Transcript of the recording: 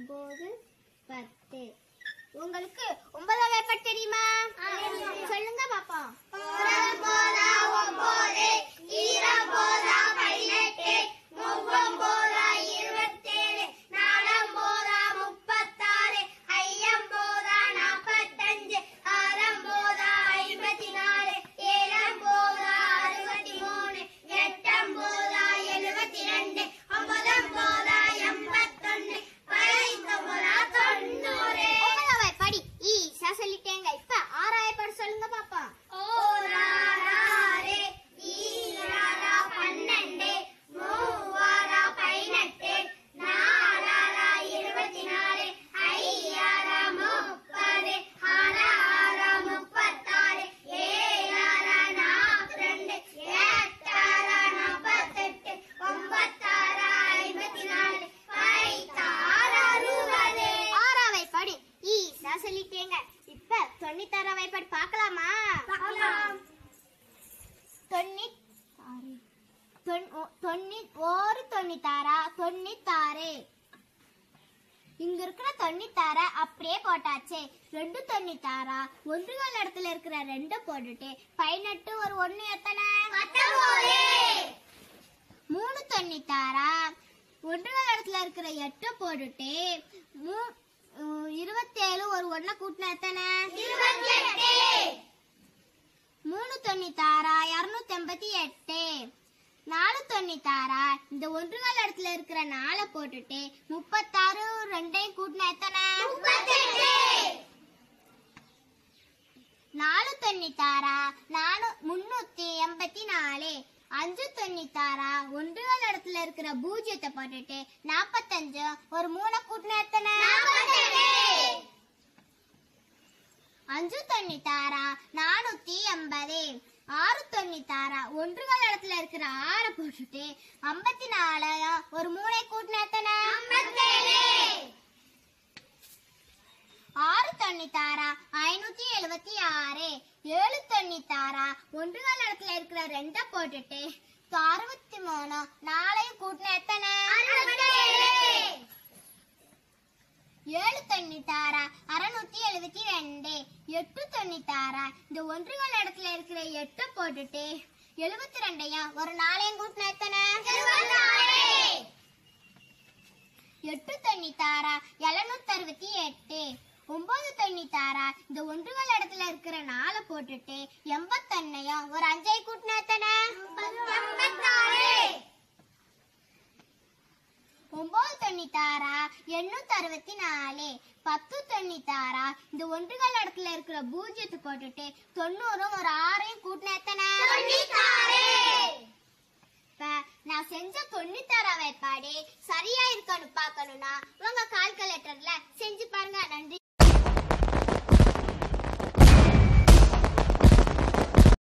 ஒன்பது பத்து உங்களுக்கு ஒன்பதாம் வேப்பாடு தெரியுமா சொல்லுங்க பாப்போம் ஒன்பதாம் வேப்பாடு ஈஸா சொல்லிட்டேங்க இப்ப ஆறாம் வேப்பாடு சொல்லுங்க பாப்போம் ஆறாம் வேப்பாடு ஈஸா சொல்லிட்டேங்க இப்ப தொண்ணூத்தாறாம் வேப்பாடு பார்க்கலாமா தொண்ணூத் தொண்ணூ ஒரு தொண்ணூத்தாறா தொண்ணூத்தாறு இங்க இருக்கிற தொண்ணூத்தாற அப்படியே போட்டாச்சு ரெண்டு தொண்ணூத்தாறா ஒன்றுகால் இடத்துல இருக்கிற ரெண்டு போட்டுட்டு பதினெட்டு ஒரு ஒண்ணு எத்தனை மூணு தொண்ணூத்தாறா ஒன்றுகால் இடத்துல இருக்கிற எட்டு போட்டுட்டு மூ- உம், இருபத்தேழு ஒரு ஒண்ண கூட்டின எத்தனை மூணு தொண்ணூத்தாறா இருநூத்தி எண்பத்தி எட்டு நாலு தொண்ணூத்தாறா இந்த ஒன்றுகால் இடத்துல இருக்கிற நாலை போட்டுட்டு முப்பத்தாறு ரெண்டையும் கூட்டின எத்தனை நாலு தொண்ணூத்தாறா நானூ முன்னூத்தி எண்பத்தி நாலு அஞ்சு தொண்ணூத்தாறா ஒன்றுகால் இடத்துல இருக்கிற பூஜ்ஜியத்தை போட்டுட்டு நாப்பத்தஞ்சு ஒரு மூணை கூட்டின எத்தனை அஞ்சு தொண்ணூத்தாறா நானூத்தி எண்பது ஆறு தொண்ணூத்தாறா ஒன்றுகால் இடத்துல இருக்கிற ஆறை போட்டுட்டு ஐம்பத்தி நாலாயிரம் ஒரு மூளை கூட்டின எத்தனை ஆறு தொண்ணூத்தாறா ஐநூத்தி எழுபத்தி ஆறு ஏழு தொண்ணூத்தாறா ஒன்றுகால் இடத்துல இருக்கிற ரெண்டை போட்டுட்டு அறுபத்தி மூணு நாளையும் கூட்டின எத்தனை ஏழு தொண்ணூத்தாறா அறுநூத்தி எழுபத்தி ரெண்டு எட்டு தொண்ணூத்தாறா இந்த ஒன்றுகால் இடத்துல இருக்கிற எட்டை போட்டுட்டு எழுபத்தி ரெண்டையும் ஒரு நாளையும் கூட்டின எத்தனை எட்டு தொண்ணூத்தாறா எழுநூத்தி அறுபத்தி எட்டு ஒன்பது தொண்ணூத்தாறா இந்த ஒன்றுகால் இடத்துல இருக்கிற நாலை போட்டுட்டு எண்பத்தொன்னையும் ஒரு அஞ்சை கூட்டின எத்தனை ஒன்பது தொண்ணூத்தாறா எண்ணூத்தி அறுபத்தி நாலு பத்து தொண்ணூத்தாறா இந்த ஒன்றுகால் இடத்துல இருக்கிற பூஜ்ஜியத்தை போட்டுட்டு தொண்ணூறும் ஒரு ஆறையும் கூட்டின எத்தனை இப்ப நான் செஞ்ச தொண்ணூத்தாறா வேட்பாடு சரியா இருக்கான்னு பார்க்கணும்னா உங்க கால்குலேட்டர்ல செஞ்சு